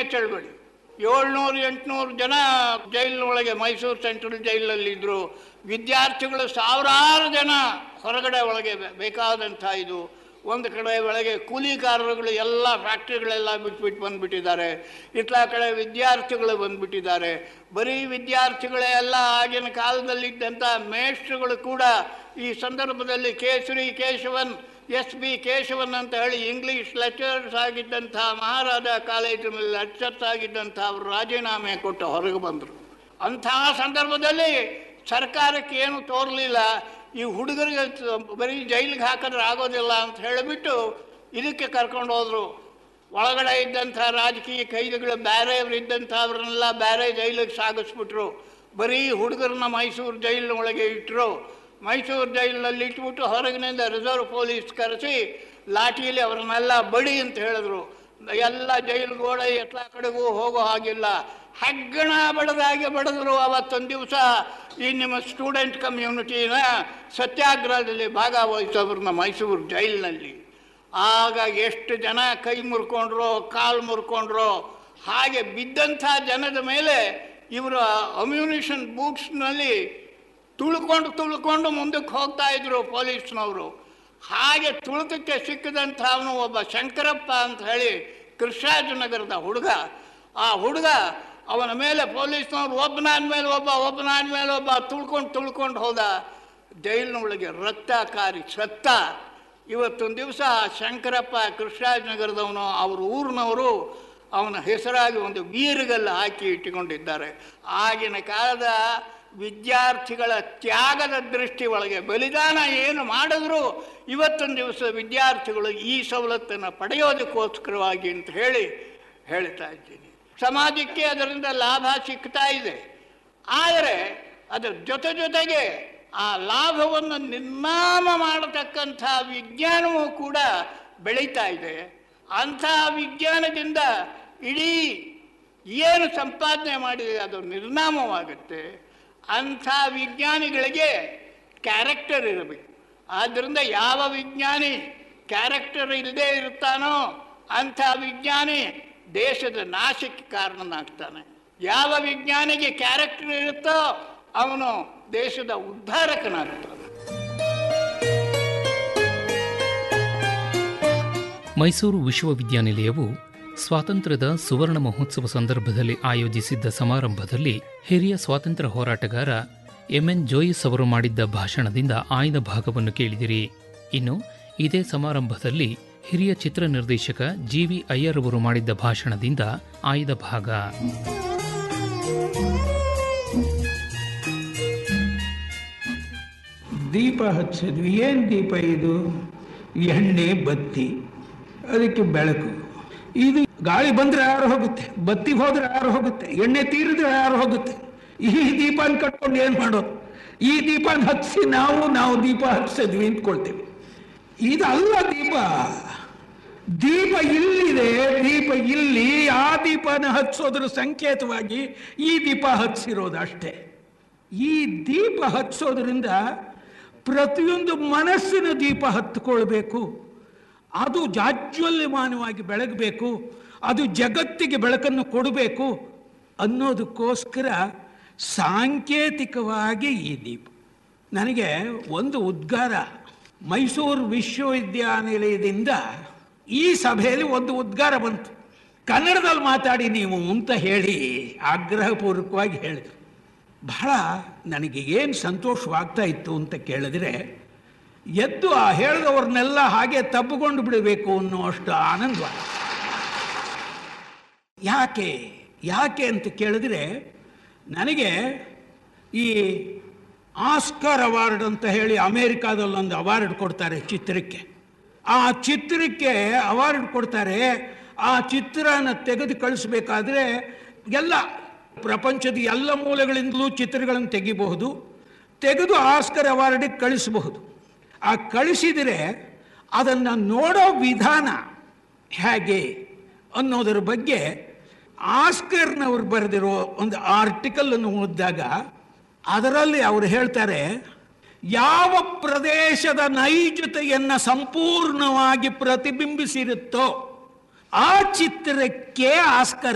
ಚಳವಳಿ ಏಳ್ನೂರು ಎಂಟುನೂರು ಜನ ಜೈಲಿನೊಳಗೆ ಮೈಸೂರು ಸೆಂಟ್ರಲ್ ಜೈಲಲ್ಲಿ ಇದ್ದರು ವಿದ್ಯಾರ್ಥಿಗಳು ಸಾವಿರಾರು ಜನ ಹೊರಗಡೆ ಒಳಗೆ ಬೆ- ಬೇಕಾದಂಥ ಇದು ಒಂದು ಕಡೆ ಒಳಗೆ ಕೂಲಿಕಾರರುಗಳು ಎಲ್ಲ ಫ್ಯಾಕ್ಟ್ರಿಗಳೆಲ್ಲ ಬಿಟ್ಬಿಟ್ಟು ಬಂದುಬಿಟ್ಟಿದ್ದಾರೆ ಇತ್ಲ ಕಡೆ ವಿದ್ಯಾರ್ಥಿಗಳು ಬಂದುಬಿಟ್ಟಿದ್ದಾರೆ ಬರೀ ವಿದ್ಯಾರ್ಥಿಗಳೇ ಎಲ್ಲ ಆಗಿನ ಕಾಲದಲ್ಲಿದ್ದಂಥ ಮೇಷ್ಟ್ರುಗಳು ಕೂಡ ಈ ಸಂದರ್ಭದಲ್ಲಿ ಕೇಸರಿ ಕೇಶವನ್ ಎಸ್ ಬಿ ಕೇಶವನ್ ಅಂತ ಹೇಳಿ ಇಂಗ್ಲೀಷ್ ಲೆಕ್ಚರರ್ಸ್ ಆಗಿದ್ದಂಥ ಮಹಾರಾಜ ಕಾಲೇಜಿನಲ್ಲಿ ಲೆಕ್ಚರ್ಸ್ ಆಗಿದ್ದಂಥ ಅವರು ರಾಜೀನಾಮೆ ಕೊಟ್ಟು ಹೊರಗೆ ಬಂದರು ಅಂತಹ ಸಂದರ್ಭದಲ್ಲಿ ಸರ್ಕಾರಕ್ಕೆ ಏನು ತೋರಲಿಲ್ಲ ಈ ಹುಡುಗರಿಗೆ ತ- ಬರೀ ಜೈಲಿಗೆ ಹಾಕಿದ್ರೆ ಆಗೋದಿಲ್ಲ ಅಂತ ಹೇಳಿಬಿಟ್ಟು ಇದಕ್ಕೆ ಕರ್ಕೊಂಡು ಹೋದರು ಒಳಗಡೆ ಇದ್ದಂಥ ರಾಜಕೀಯ ಕೈದಿಗಳು ಬೇರೆಯವರು ಇದ್ದಂಥವ್ರನ್ನೆಲ್ಲ ಬೇರೆ ಜೈಲಿಗೆ ಸಾಗಿಸ್ಬಿಟ್ರು ಬರೀ ಹುಡುಗರನ್ನ ಮೈಸೂರು ಜೈಲಿನ ಒಳಗೆ ಇಟ್ಟರು ಮೈಸೂರು ಜೈಲಿನಲ್ಲಿ ಇಟ್ಬಿಟ್ಟು ಹೊರಗಿನಿಂದ ರಿಸರ್ವ್ ಪೊಲೀಸ್ ಕರೆಸಿ ಲಾಠಿಯಲ್ಲಿ ಅವರನ್ನೆಲ್ಲ ಬಡಿ ಅಂತ ಹೇಳಿದ್ರು ಎಲ್ಲ ಜೈಲು ಗೋಡೆ ಎಲ್ಲ ಕಡೆಗೂ ಹೋಗೋ ಹಾಗಿಲ್ಲ ಹೆಗ್ಗಣ ಬಡದಾಗೆ ಬಡಿದ್ರು ಅವತ್ತೊಂದು ದಿವಸ ಈ ನಿಮ್ಮ ಸ್ಟೂಡೆಂಟ್ ಕಮ್ಯುನಿಟಿನ ಸತ್ಯಾಗ್ರಹದಲ್ಲಿ ಭಾಗವಹಿಸೋವ್ರನ್ನ ಮೈಸೂರು ಜೈಲಿನಲ್ಲಿ ಆಗ ಎಷ್ಟು ಜನ ಕೈ ಮುರ್ಕೊಂಡ್ರೋ ಕಾಲು ಮುರ್ಕೊಂಡ್ರೋ ಹಾಗೆ ಬಿದ್ದಂಥ ಜನದ ಮೇಲೆ ಇವರು ಅಮ್ಯುನಿಷನ್ ಬೂಟ್ಸ್ನಲ್ಲಿ ತುಳ್ಕೊಂಡು ತುಳ್ಕೊಂಡು ಮುಂದಕ್ಕೆ ಹೋಗ್ತಾ ಇದ್ರು ಪೊಲೀಸ್ನವರು ಹಾಗೆ ತುಳಿತಕ್ಕೆ ಸಿಕ್ಕಿದಂಥ ಅವನು ಒಬ್ಬ ಶಂಕರಪ್ಪ ಅಂತ ಹೇಳಿ ಕೃಷ್ಣಾಜನಗರದ ಹುಡುಗ ಆ ಹುಡುಗ ಅವನ ಮೇಲೆ ಪೊಲೀಸ್ನವ್ರು ಒಬ್ಬನಾದ ಮೇಲೆ ಒಬ್ಬ ಒಬ್ಬನಾದ ಮೇಲೆ ಒಬ್ಬ ತುಳ್ಕೊಂಡು ತುಳ್ಕೊಂಡು ಹೋದ ಜೈಲಿನೊಳಗೆ ರಕ್ತ ಕಾರಿ ಸತ್ತ ಇವತ್ತೊಂದು ದಿವಸ ಶಂಕರಪ್ಪ ಕೃಷ್ಣಾಜನಗರದವನು ಅವ್ರ ಊರಿನವರು ಅವನ ಹೆಸರಾಗಿ ಒಂದು ವೀರಗಲ್ಲು ಹಾಕಿ ಇಟ್ಟುಕೊಂಡಿದ್ದಾರೆ ಆಗಿನ ಕಾಲದ ವಿದ್ಯಾರ್ಥಿಗಳ ತ್ಯಾಗದ ದೃಷ್ಟಿ ಒಳಗೆ ಬಲಿದಾನ ಏನು ಮಾಡಿದ್ರು ಇವತ್ತೊಂದು ದಿವಸ ವಿದ್ಯಾರ್ಥಿಗಳು ಈ ಸವಲತ್ತನ್ನು ಪಡೆಯೋದಕ್ಕೋಸ್ಕರವಾಗಿ ಅಂತ ಹೇಳಿ ಹೇಳ್ತಾ ಇದ್ದೀನಿ ಸಮಾಜಕ್ಕೆ ಅದರಿಂದ ಲಾಭ ಸಿಗ್ತಾ ಇದೆ ಆದರೆ ಅದರ ಜೊತೆ ಜೊತೆಗೆ ಆ ಲಾಭವನ್ನು ನಿರ್ನಾಮ ಮಾಡತಕ್ಕಂಥ ವಿಜ್ಞಾನವೂ ಕೂಡ ಬೆಳೀತಾ ಇದೆ ಅಂಥ ವಿಜ್ಞಾನದಿಂದ ಇಡೀ ಏನು ಸಂಪಾದನೆ ಮಾಡಿದೆ ಅದು ನಿರ್ನಾಮವಾಗುತ್ತೆ ಅಂಥ ವಿಜ್ಞಾನಿಗಳಿಗೆ ಕ್ಯಾರೆಕ್ಟರ್ ಇರಬೇಕು ಆದ್ದರಿಂದ ಯಾವ ವಿಜ್ಞಾನಿ ಕ್ಯಾರೆಕ್ಟರ್ ಇಲ್ಲದೆ ಇರ್ತಾನೋ ಅಂಥ ವಿಜ್ಞಾನಿ ದೇಶದ ನಾಶಕ್ಕೆ ಕಾರಣನಾಗ್ತಾನೆ ಯಾವ ವಿಜ್ಞಾನಿಗೆ ಕ್ಯಾರೆಕ್ಟರ್ ಇರುತ್ತೋ ಅವನು ದೇಶದ ಉದ್ಧಾರಕನಾಗ್ತಾನೆ ಮೈಸೂರು ವಿಶ್ವವಿದ್ಯಾನಿಲಯವು ಸ್ವಾತಂತ್ರ್ಯದ ಸುವರ್ಣ ಮಹೋತ್ಸವ ಸಂದರ್ಭದಲ್ಲಿ ಆಯೋಜಿಸಿದ್ದ ಸಮಾರಂಭದಲ್ಲಿ ಹಿರಿಯ ಸ್ವಾತಂತ್ರ್ಯ ಹೋರಾಟಗಾರ ಎಂಎನ್ ಜೋಯಿಸ್ ಅವರು ಮಾಡಿದ್ದ ಭಾಷಣದಿಂದ ಆಯ್ದ ಭಾಗವನ್ನು ಕೇಳಿದಿರಿ ಇನ್ನು ಇದೇ ಸಮಾರಂಭದಲ್ಲಿ ಹಿರಿಯ ಚಿತ್ರ ನಿರ್ದೇಶಕ ಜಿವಿ ಅಯ್ಯರ್ ಅವರು ಮಾಡಿದ್ದ ಭಾಷಣದಿಂದ ಆಯ್ದ ಭಾಗ ದೀಪ ಹಚ್ಚಿದ್ವಿ ಏನು ದೀಪ ಇದು ಎಣ್ಣೆ ಬತ್ತಿ ಅದಕ್ಕೆ ಬೆಳಕು ಇದು ಗಾಳಿ ಬಂದ್ರೆ ಯಾರು ಹೋಗುತ್ತೆ ಬತ್ತಿ ಹೋದ್ರೆ ಯಾರು ಹೋಗುತ್ತೆ ಎಣ್ಣೆ ತೀರಿದ್ರೆ ಯಾರು ಹೋಗುತ್ತೆ ಈ ದೀಪನ ಕಟ್ಕೊಂಡು ಏನು ಮಾಡೋದು ಈ ದೀಪನ ಹಚ್ಚಿಸಿ ನಾವು ನಾವು ದೀಪ ಹಚ್ಚಿದ್ವಿ ಅಂದ್ಕೊಳ್ತೇವೆ ಇದಲ್ಲ ದೀಪ ದೀಪ ಇಲ್ಲಿದೆ ದೀಪ ಇಲ್ಲಿ ಆ ದೀಪನ ಹಚ್ಚೋದ್ರ ಸಂಕೇತವಾಗಿ ಈ ದೀಪ ಹಚ್ಚಿರೋದು ಅಷ್ಟೇ ಈ ದೀಪ ಹಚ್ಚೋದ್ರಿಂದ ಪ್ರತಿಯೊಂದು ಮನಸ್ಸಿನ ದೀಪ ಹತ್ತುಕೊಳ್ಬೇಕು ಅದು ಜಾಜ್ವಲ್ಯಮಾನವಾಗಿ ಬೆಳಗಬೇಕು ಅದು ಜಗತ್ತಿಗೆ ಬೆಳಕನ್ನು ಕೊಡಬೇಕು ಅನ್ನೋದಕ್ಕೋಸ್ಕರ ಸಾಂಕೇತಿಕವಾಗಿ ಈ ದೀಪ ನನಗೆ ಒಂದು ಉದ್ಗಾರ ಮೈಸೂರು ವಿಶ್ವವಿದ್ಯಾನಿಲಯದಿಂದ ಈ ಸಭೆಯಲ್ಲಿ ಒಂದು ಉದ್ಗಾರ ಬಂತು ಕನ್ನಡದಲ್ಲಿ ಮಾತಾಡಿ ನೀವು ಅಂತ ಹೇಳಿ ಆಗ್ರಹಪೂರ್ವಕವಾಗಿ ಹೇಳಿದರು ಬಹಳ ನನಗೆ ಏನು ಸಂತೋಷವಾಗ್ತಾ ಇತ್ತು ಅಂತ ಕೇಳಿದ್ರೆ ಎದ್ದು ಆ ಹೇಳಿದವ್ರನ್ನೆಲ್ಲ ಹಾಗೆ ತಬ್ಬಿಕೊಂಡು ಬಿಡಬೇಕು ಅನ್ನುವಷ್ಟು ಆನಂದವ ಯಾಕೆ ಯಾಕೆ ಅಂತ ಕೇಳಿದ್ರೆ ನನಗೆ ಈ ಆಸ್ಕರ್ ಅವಾರ್ಡ್ ಅಂತ ಹೇಳಿ ಅಮೇರಿಕಾದಲ್ಲೊಂದು ಅವಾರ್ಡ್ ಕೊಡ್ತಾರೆ ಚಿತ್ರಕ್ಕೆ ಆ ಚಿತ್ರಕ್ಕೆ ಅವಾರ್ಡ್ ಕೊಡ್ತಾರೆ ಆ ಚಿತ್ರನ ತೆಗೆದು ಕಳಿಸ್ಬೇಕಾದ್ರೆ ಎಲ್ಲ ಪ್ರಪಂಚದ ಎಲ್ಲ ಮೂಲೆಗಳಿಂದಲೂ ಚಿತ್ರಗಳನ್ನು ತೆಗಿಬಹುದು ತೆಗೆದು ಆಸ್ಕರ್ ಅವಾರ್ಡಿಗೆ ಕಳಿಸಬಹುದು ಆ ಕಳಿಸಿದರೆ ಅದನ್ನು ನೋಡೋ ವಿಧಾನ ಹೇಗೆ ಅನ್ನೋದರ ಬಗ್ಗೆ ಆಸ್ಕರ್ನವ್ರು ಬರೆದಿರೋ ಒಂದು ಆರ್ಟಿಕಲನ್ನು ಓದಿದಾಗ ಅದರಲ್ಲಿ ಅವರು ಹೇಳ್ತಾರೆ ಯಾವ ಪ್ರದೇಶದ ನೈಜತೆಯನ್ನು ಸಂಪೂರ್ಣವಾಗಿ ಪ್ರತಿಬಿಂಬಿಸಿರುತ್ತೋ ಆ ಚಿತ್ರಕ್ಕೆ ಆಸ್ಕರ್